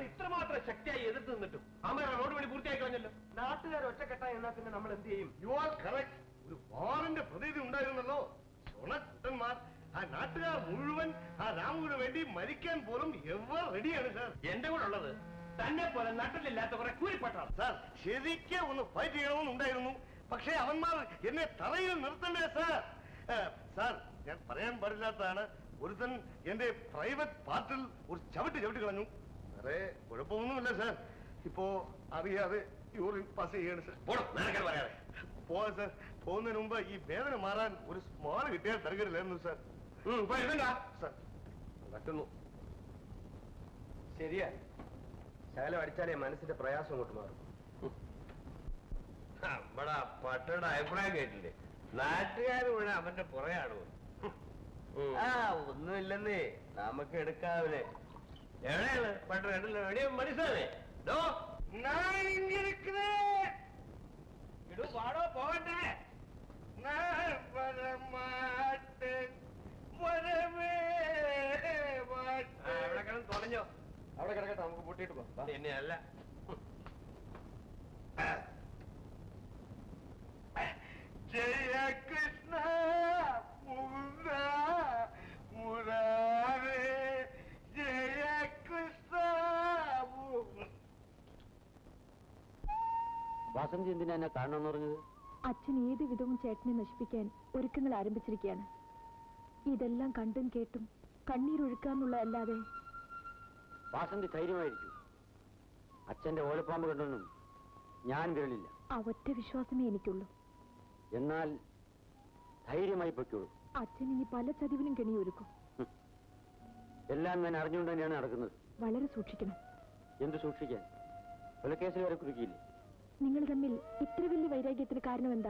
ഇത്രമാത്രം ശക്തിയായി എതിർത്ത് നിന്നിട്ടും അമ്മ റോഡ് പണി പൂർത്തിയാക്കി കളഞ്ഞല്ലോ നാട്ടുകാർ ഒറ്റക്കെട്ടായി എന്നാ പിന്നെ നമ്മൾ എന്ത് ചെയ്യും യു ആർ കറക്റ്റ് ഒരു വാറിന്റെ പ്രതീതി ഉണ്ടായിരുന്നല്ലോ ചുണക്കുട്ടന്മാർ ആ നാട്ടുകാർ മുഴുവൻ ആ രാമുവിന് വേണ്ടി മരിക്കാൻ പോലും എവർ റെഡിയാണ് സാർ എന്റെ കൂടെ ഉള്ളത് തന്നെ പോലെ നട്ടിലില്ലാത്ത കുറെ കൂലിപ്പെട്ടാണ് സാർ ശരിക്കും ഒന്ന് ഫൈറ്റ് ചെയ്യണമെന്നുണ്ടായിരുന്നു പക്ഷേ അവന്മാർ എന്നെ തറയിൽ നിർത്തണ്ടേ സാർ ഏ, സാർ ഞാൻ പറയാൻ പാടില്ലാത്തതാണ് ഒരുത്തൻ എന്റെ പ്രൈവറ്റ് പാർട്ടിൽ ഒരു ചവിട്ട് ചവിട്ട് കളഞ്ഞു വേറെ കുഴപ്പമൊന്നുമില്ല സാർ ഇപ്പോ അറിയാതെ യൂറിൻ പാസ് ചെയ്യാണ് സാർ പറയാതെ പോവാ സാർ പോകുന്നതിന് മുമ്പ് ഈ വേദന മാറാൻ ഒരു സ്മാൾ കിട്ടിയാൽ തരകരില്ലായിരുന്നു സാർ സാർ നടക്കുന്നു ശരിയാ ശകലം അടിച്ചാലേ മനസ്സിന്റെ പ്രയാസം അങ്ങോട്ട് മാറും നമ്മടെ പട്ടയുടെ അഭിപ്രായം കേട്ടില്ലേ നാട്ടുകാർ മുഴുവൻ അവന്റെ പുറയാണ് ആ ഒന്നുമില്ലെന്നേ നമുക്ക് എടുക്കാവില്ലേ എവിടെയാണ് പട്ട കണ്ടില്ല എവിടെയോ മനസ്സിലാവേ ഡോ ഞാൻ ഇങ്ങിരിക്കുന്നേ ഇടൂ പാടോ പോകട്ടെ ഞാൻ വരമാട്ടേൻ വരമേ ആ, ഇവിടെ കിടന്ന് തുളഞ്ഞോ അവിടെ കിടക്കട്ടെ നമുക്ക് പൂട്ടിയിട്ട് പോകാം എന്നെ അല്ല ജയ കൃഷ്ണ മുകുന്ദ മുരാരേ ജയ കൃഷ്ണ മുകുന്ദ വാസന്തി എന്തിനാ എന്നെ കാണണമെന്ന് പറഞ്ഞത് അച്ഛൻ ഏത് വിധവും ചേട്ടനെ നശിപ്പിക്കാൻ ഒരുക്കങ്ങൾ ആരംഭിച്ചിരിക്കുകയാണ് ഇതെല്ലാം കണ്ടും കേട്ടും കണ്ണീരൊഴുക്കാന്നുള്ള അല്ലാതെ വാസന്തി ധൈര്യമായിരിക്കും അച്ഛന്റെ ഓലപ്പാമ്പ് കണ്ടൊന്നും ഞാൻ വിരളില്ല ആ ഒറ്റ വിശ്വാസമേ എനിക്കുള്ളൂ എന്നാൽ ധൈര്യമായി പൊയ്ക്കോളൂ അച്ഛൻ ഇനി പല ചതിവിനും കെണിയൊരുക്കും എല്ലാം ഞാൻ അറിഞ്ഞുകൊണ്ട് തന്നെയാണ് നടക്കുന്നത് വളരെ സൂക്ഷിക്കണം എന്ത് സൂക്ഷിക്കാൻ കൊലക്കേസിൽ വരെ കുരുക്കിയില്ലേ നിങ്ങൾ തമ്മിൽ ഇത്ര വലിയ വൈരാഗ്യത്തിന് കാരണം എന്താ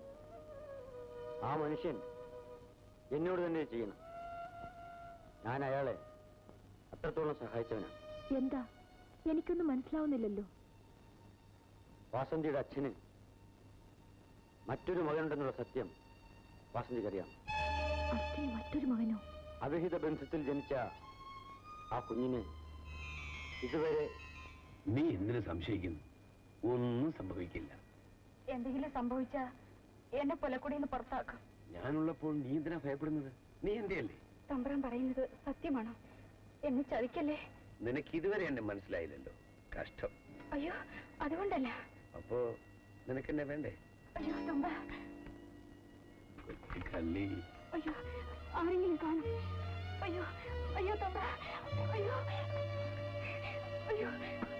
ആ മനുഷ്യൻ എന്നോട് തന്നെ ചെയ്യണം ഞാൻ അയാളെ അത്രത്തോളം സഹായിച്ചവനാണ് എന്താ എനിക്കൊന്നും മനസ്സിലാവുന്നില്ലല്ലോ വാസന്തിയുടെ അച്ഛന് മറ്റൊരു മകനുണ്ടെന്നുള്ള സത്യം വാസന്തിക്കറിയാം അച്ഛന് മറ്റൊരു മകനോ അവിഹിത ബന്ധത്തിൽ ജനിച്ച ആ കുഞ്ഞിന് ഇതുവരെ നീ എന്തിനു സംശയിക്കുന്നു ഒന്നും സംഭവിക്കില്ല എന്തെങ്കിലും സംഭവിച്ച എന്നെ കൊലക്കുടിയിൽ നിന്ന് പുറത്താക്കും ഞാനുള്ളപ്പോൾ നീ എന്തിനാ ഭയപ്പെടുന്നത് നീ എന്റെയല്ലേ തമ്പ്രാൻ പറയുന്നത് സത്യമാണോ എന്നെ ചതിക്കല്ലേ നിനക്ക് ഇതുവരെ എന്നെ മനസ്സിലായില്ലല്ലോ കഷ്ടം അയ്യോ അതുകൊണ്ടല്ല അപ്പോ നിനക്കെന്നെ വേണ്ടേ അയ്യോ തമ്പ കള്ളി അയ്യോ ആരെങ്കിലും കാണും അയ്യോ അയ്യോ തമ്പ അയ്യോ അയ്യോ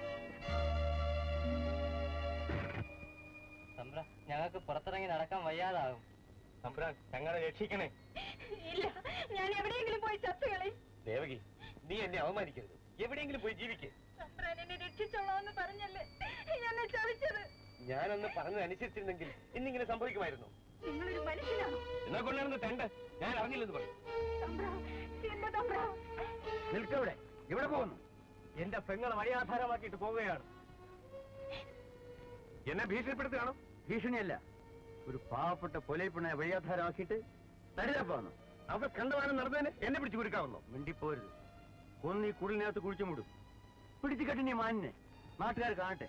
തമ്പ്ര ഞങ്ങൾക്ക് പുറത്തിറങ്ങി നടക്കാൻ വയ്യാതാകും തമ്പുരാൻ ഞങ്ങളെ രക്ഷിക്കണേ ഇല്ല ഞാൻ എവിടെയെങ്കിലും പോയി ചത്തുകളെ ദേവകി നീ എന്നെ അവമാനിക്കരുത് എവിടെയെങ്കിലും പോയി ജീവിക്കേ തമ്പ്രാൻ എന്നെ രക്ഷിച്ചോളാന്ന് പറഞ്ഞല്ലേ എന്നെ ചതിച്ചത് ഞാനൊന്ന് പറഞ്ഞതനുസരിച്ചിരുന്നെങ്കിൽ ഇന്നിങ്ങനെ സംഭവിക്കുമായിരുന്നു നിങ്ങളൊരു മനുഷ്യനാണോ എന്നാ കൊണ്ടാണെന്ന് തെണ്ട് ഞാൻ അറിഞ്ഞില്ലെന്ന് പറയും തമ്പ്ര എന്റെ തമ്പ്ര നിൽക്കവിടെ എവിടെ പോകുന്നു എന്റെ പെങ്ങളെ വഴിയാധാരമാക്കിയിട്ട് പോവുകയാണ് എന്നെ ഭീഷണിപ്പെടുത്തുകയാണോ ഭീഷണിയല്ല ഒരു പാവപ്പെട്ട പൊലയിപ്പിണെ വഴിയാധാരമാക്കിയിട്ട് തരിതപ്പാന്നു അവർ കണ്ടവാനം നടന്നതിന് എന്നെ പിടിച്ചു കുരുക്കാവുന്നു മിണ്ടിപ്പോരുത് കൊന്ന് ഈ കുടിലിനകത്ത് കുഴിച്ചു മൂടും പിടിച്ചു കെട്ടി നീ മാനിനെ നാട്ടുകാർ കാണട്ടെ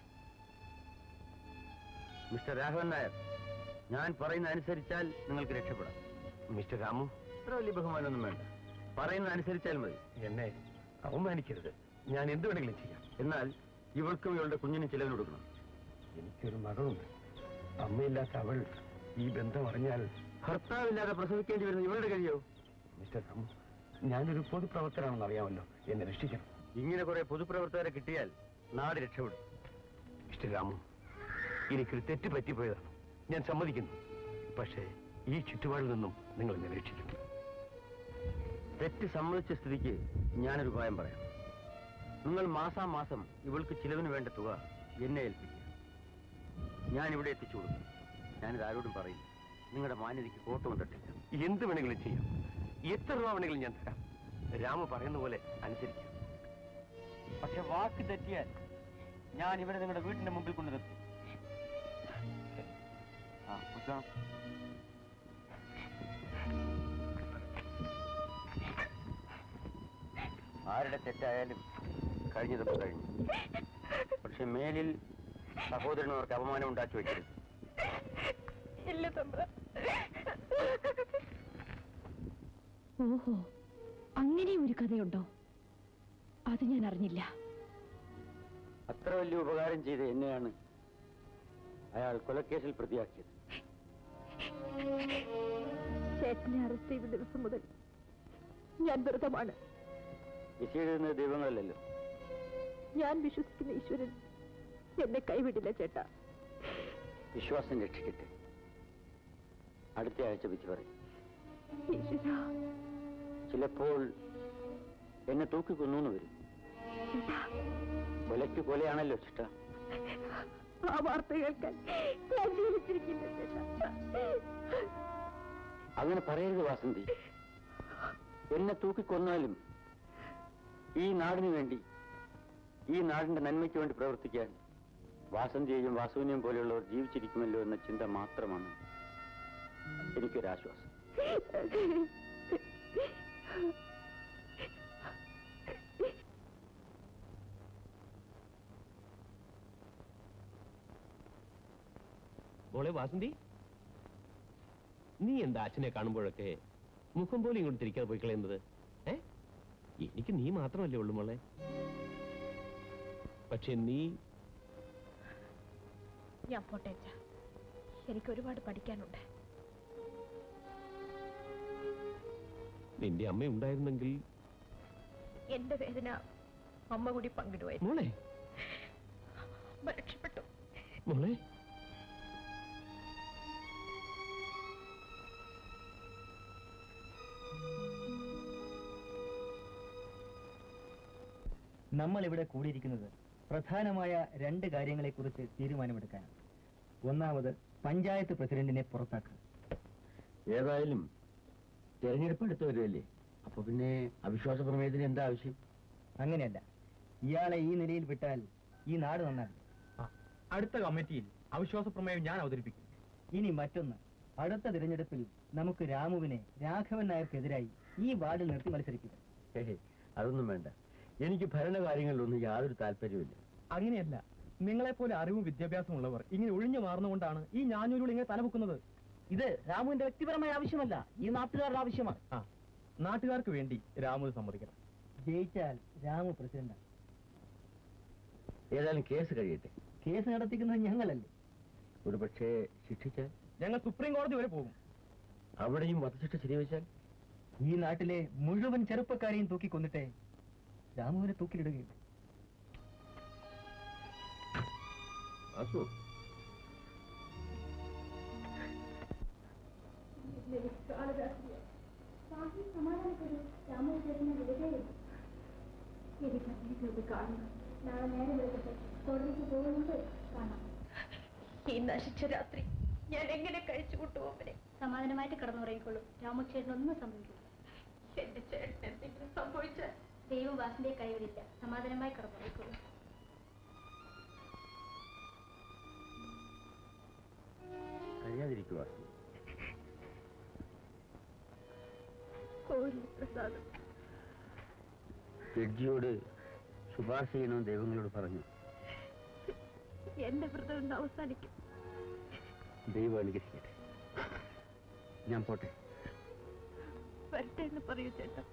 മിസ്റ്റർ രാഘവൻ നായർ ഞാൻ പറയുന്ന അനുസരിച്ചാൽ നിങ്ങൾക്ക് രക്ഷപ്പെടാം മിസ്റ്റർ രാമു ഇത്ര വലിയ ബഹുമാനമൊന്നും വേണ്ട പറയുന്ന അനുസരിച്ചാൽ മതി എന്നെ അവമാനിക്കരുത് ഞാൻ എന്ത് വേണമെങ്കിലും ചെയ്യാം എന്നാൽ ഇവൾക്കും ഇവളുടെ കുഞ്ഞിനും ചിലവിന് കൊടുക്കണം എനിക്കൊരു മകളുണ്ട് അമ്മയില്ലാത്ത അവൾ ഈ ബന്ധം അറിഞ്ഞാൽ ഭർത്താവില്ലാതെ പ്രസവിക്കേണ്ടി വരുന്ന ഇവളുടെ കഴിയോ മിസ്റ്റർ രാമു ഞാനൊരു പൊതുപ്രവർത്തനാണെന്ന് അറിയാമല്ലോ എന്നെ രക്ഷിക്കണം ഇങ്ങനെ കുറെ പൊതുപ്രവർത്തകരെ കിട്ടിയാൽ നാട് രക്ഷപ്പെടും മിസ്റ്റർ രാമു എനിക്കൊരു തെറ്റ് പറ്റിപ്പോയതാണ് ഞാൻ സമ്മതിക്കുന്നു പക്ഷേ ഈ ചുറ്റുപാടിൽ നിന്നും നിങ്ങൾ എന്നെ രക്ഷിക്കും തെറ്റ് സമ്മതിച്ച സ്ഥിതിക്ക് ഞാനൊരു ഉപായം പറയാം നിങ്ങൾ മാസാമാസം ഇവൾക്ക് ചിലവിന് വേണ്ട തുക എന്നെ ഏൽപ്പിക്കുക ഞാൻ ഇവിടെ എത്തിച്ചു കൊടുക്കും ഞാനിത് ആരോടും പറയില്ല നിങ്ങളുടെ മാന്യതയ്ക്ക് കോട്ടവും തട്ടില്ല എന്ത് വേണമെങ്കിലും ചെയ്യാം എത്ര രൂപ വേണമെങ്കിലും ഞാൻ തരാം രാമു പറയുന്ന പോലെ അനുസരിക്കാം പക്ഷെ വാക്ക് തെറ്റിയാൽ ഞാൻ ഇവിടെ നിങ്ങളുടെ വീടിന്റെ മുമ്പിൽ കൊണ്ട് നിർത്തും ആ കുടിക്കണം. ആരുടെ തെറ്റായാലും കഴിഞ്ഞതൊക്കെ കഴിഞ്ഞു പക്ഷെ മേലിൽ സഹോദരന്മാർക്ക് അപമാനം ഉണ്ടാക്കി വെക്കരുത് ഇല്ല തമ്പ്ര ഓഹോ അങ്ങനെ ഒരു കഥയുണ്ടോ അത് ഞാൻ അറിഞ്ഞില്ല അത്ര വലിയ ഉപകാരം ചെയ്ത് എന്നെയാണ് അയാൾ കൊലക്കേസിൽ പ്രതിയാക്കിയത് ചേട്ടനെ അറസ്റ്റ് ചെയ്ത ദിവസം മുതൽ ഞാൻ വ്രതമാണ് വിശേഷിക്കുന്ന ദൈവങ്ങളല്ലല്ലോ ഞാൻ വിശ്വസിക്കുന്ന ഈശ്വരൻ എന്നെ കൈവിടില്ല ചേട്ടാ വിശ്വാസം രക്ഷിക്കട്ടെ അടുത്ത ആഴ്ച വിധി പറയും ഈശ്വരാ ചിലപ്പോൾ എന്നെ തൂക്കിക്കൊന്നു എന്ന് വരും ചേട്ടാ കൊലയ്ക്ക് കൊലയാണല്ലോ ചിട്ട ആ വാർത്ത കേൾക്കാൻ ഞാൻ ജീവിച്ചിരിക്കില്ല ചേട്ടാ അങ്ങനെ പറയരുത് വാസന്തി എന്നെ തൂക്കിക്കൊന്നാലും ഈ നാടിന് വേണ്ടി ഈ നാടിന്റെ നന്മയ്ക്ക് വേണ്ടി പ്രവർത്തിക്കാൻ വാസന്തിയെയും വാസുവിനെയും പോലെയുള്ളവർ ജീവിച്ചിരിക്കുമല്ലോ എന്ന ചിന്ത മാത്രമാണ് എനിക്കൊരാശ്വാസം മോളെ വാസന്തി നീ എന്താ അച്ഛനെ കാണുമ്പോഴൊക്കെ മുഖം പോലും ഇങ്ങോട്ട് തിരിക്കാതെ പോയി കളയുന്നത് ഏ എനിക്ക് നീ മാത്രമല്ലേ ഉള്ളൂ മോളെ പക്ഷെ നീ ഞാൻ പോട്ടെ അച്ഛാ. എനിക്ക് ഒരുപാട് പഠിക്കാനുണ്ട് നിന്റെ അമ്മ ഉണ്ടായിരുന്നെങ്കിൽ എന്റെ വേദന അമ്മ കൂടി പങ്കിടുമായിരുന്നു മോളെ അമ്മ രക്ഷപ്പെട്ടു മോളെ നമ്മൾ ഇവിടെ കൂടിയിരിക്കുന്നത് പ്രധാനമായ രണ്ട് കാര്യങ്ങളെക്കുറിച്ച് തീരുമാനമെടുക്കാനാണ് ഒന്നാമത് പഞ്ചായത്ത് പ്രസിഡന്റിനെ പുറത്താക്കുക ഏതായാലും തെരഞ്ഞെടുപ്പ് അടുത്ത് വരുമല്ലേ അപ്പൊ പിന്നെ അവിശ്വാസ പ്രമേയത്തിന് എന്താ ആവശ്യം അങ്ങനെയല്ല ഇയാളെ ഈ നിലയിൽ വിട്ടാൽ ഈ നാട് നന്നാകും അടുത്ത കമ്മിറ്റിയിൽ അവിശ്വാസ പ്രമേയം ഞാൻ അവതരിപ്പിക്കും ഇനി മറ്റൊന്ന് അടുത്ത തിരഞ്ഞെടുപ്പിൽ നമുക്ക് രാമുവിനെ രാഘവൻ നായർക്കെതിരായി ഈ വാർഡിൽ നിർത്തി മത്സരിക്കുക ഹേ, അതൊന്നും വേണ്ട എനിക്ക് ഭരണകാര്യങ്ങളിലൊന്നും യാതൊരു താല്പര്യമില്ല അങ്ങനെയല്ല നിങ്ങളെപ്പോലെ അറിവും വിദ്യാഭ്യാസവും ഉള്ളവർ ഇങ്ങനെ ഒഴിഞ്ഞു മാറുന്നുകൊണ്ടാണ് ഈ ഞാനൂരുകൾ ഇങ്ങനെ തലപൊക്കുന്നത് ഇത് രാമുവിന്റെ വ്യക്തിപരമായ ആവശ്യമല്ല ഈ നാട്ടുകാരുടെ ആവശ്യമാണ് ആ നാട്ടുകാർക്ക് വേണ്ടി രാമു സമ്മതിക്കണം ജയിച്ചാൽ രാമു പ്രസിഡന്റാണ് ഏതായാലും കേസ് കഴിയട്ടെ കേസ് നടത്തിക്കുന്നത് ഞങ്ങളല്ലേ ഒരു പക്ഷേ ശിക്ഷിച്ചാൽ ഞങ്ങൾ സുപ്രീം കോടതി വരെ പോകും അവിടെയും വധശിക്ഷ ശരിവെച്ചാൽ ഈ നാട്ടിലെ മുഴുവൻ ചെറുപ്പക്കാരെയും തൂക്കിക്കൊന്നിട്ടേ രാമുവിനെ തൂക്കിലിടുകയുള്ളൂ അസു ഈ നശിച്ച രാത്രി ഞാൻ എങ്ങനെ കഴിച്ചു കൂട്ടുവോനെ സമാധാനമായിട്ട് കിടന്നുറങ്ങിക്കോളൂ രാമചേട്ടൻ ഒന്നും സംഭവിക്കില്ല എന്റെ ചേട്ടൻ എന്തെങ്കിലും സംഭവിച്ചാൽ ദൈവം വാസന്റെ കൈവിടില്ല സമാധാനമായി കിടന്നുറങ്ങിക്കോളൂ കഴിയാതിരിക്കുക കോരി പ്രസാദം ജഡ്ജിയോട് ശുപാർശ ചെയ്യണമെന്ന് ദൈവങ്ങളോട് പറഞ്ഞു എന്റെ വ്രതം ഇന്ന് അവസാനിക്കും ദൈവം അനുഗ്രഹിക്കട്ടെ ഞാൻ പോട്ടെ വരട്ടെ എന്ന് പറയൂ ചേട്ടാ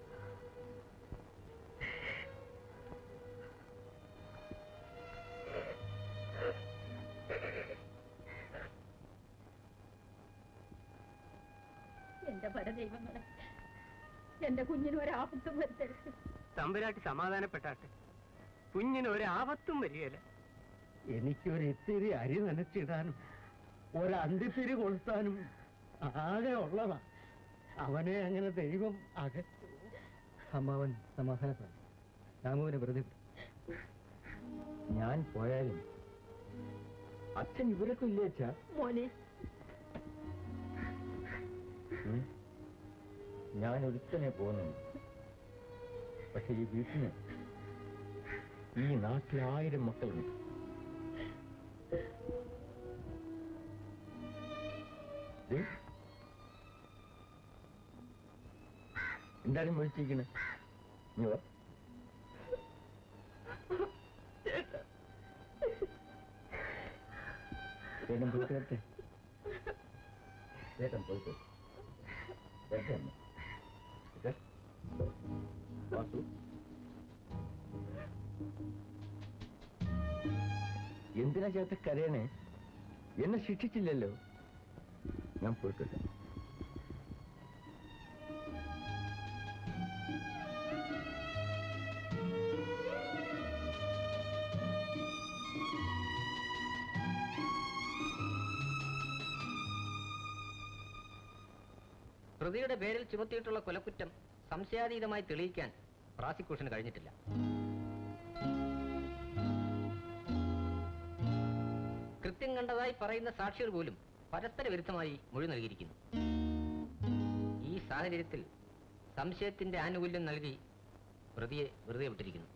എന്റെ പരദൈവങ്ങളെ എന്റെ കുഞ്ഞിന് ഒരാപത്തും വരുത്തരുത് തമ്പുരാട്ടി സമാധാനപ്പെട്ടാട്ടെ കുഞ്ഞിന് ഒരു ആപത്തും വരികയില്ല എനിക്കൊരു ഇത്തിരി അരി നനച്ചിടാനും ഒരു അന്തിത്തിരി കൊളുത്താനും ആകെ ഉള്ളതാ അവനെ അങ്ങനെ ദൈവം അക അമ്മാവൻ സമാധാനപ്പെടും രാമുവിനെ വെറുതെ വിടും. ഞാൻ പോയാലും അച്ഛൻ ഇവരൊക്കെ ഇല്ലേ അച്ഛാ മോനെ ഉം. ഞാൻ ഒരുത്തനെ പോകുന്നു പക്ഷെ ഈ വീട്ടിന് ഈ നാട്ടിൽ ആയിരം മക്കളുണ്ട് ദേ, എന്താണ് വിളിച്ചിരിക്കണേ ഇനി വാ ചേട്ടൻ പോയിട്ട് വരട്ടെ ചേട്ടൻ പോയിട്ട് വരട്ടെ അമ്മ ഓക്കെ വാസു എന്തിനാ ചേട്ട കരയണേ എന്നെ ശിക്ഷിച്ചില്ലല്ലോ ഞാൻ പോയിട്ട് വരാം പ്രതിയുടെ പേരിൽ ചുമത്തിയിട്ടുള്ള കൊലക്കുറ്റം സംശയാതീതമായി തെളിയിക്കാൻ പ്രോസിക്യൂഷന് കഴിഞ്ഞിട്ടില്ല കൃത്യം കണ്ടതായി പറയുന്ന സാക്ഷികൾ പോലും പരസ്പര വിരുദ്ധമായി മൊഴി നൽകിയിരിക്കുന്നു ഈ സാഹചര്യത്തിൽ സംശയത്തിന്റെ ആനുകൂല്യം നൽകി പ്രതിയെ വെറുതെ വിട്ടിരിക്കുന്നു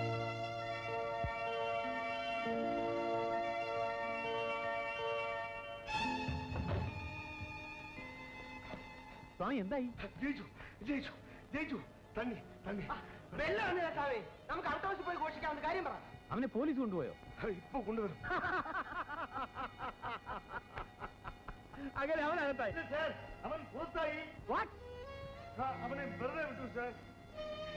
സ്വാമി എന്തായി ജയിച്ചു ജയിച്ചു ജയിച്ചു തണ്ണി തണ്ണി നമുക്ക് അടുത്ത വർഷം പോയി ഘോഷിക്കാവുന്ന കാര്യം പറ അവനെ പോലീസ് കൊണ്ടുപോയോ ഇപ്പൊ കൊണ്ടുവരും അങ്ങനെ അവനകത്തായി സാർ അവൻ പുറത്തായി വാട്ട് ആ, അവനെ വെറുതെ വിട്ടു സാർ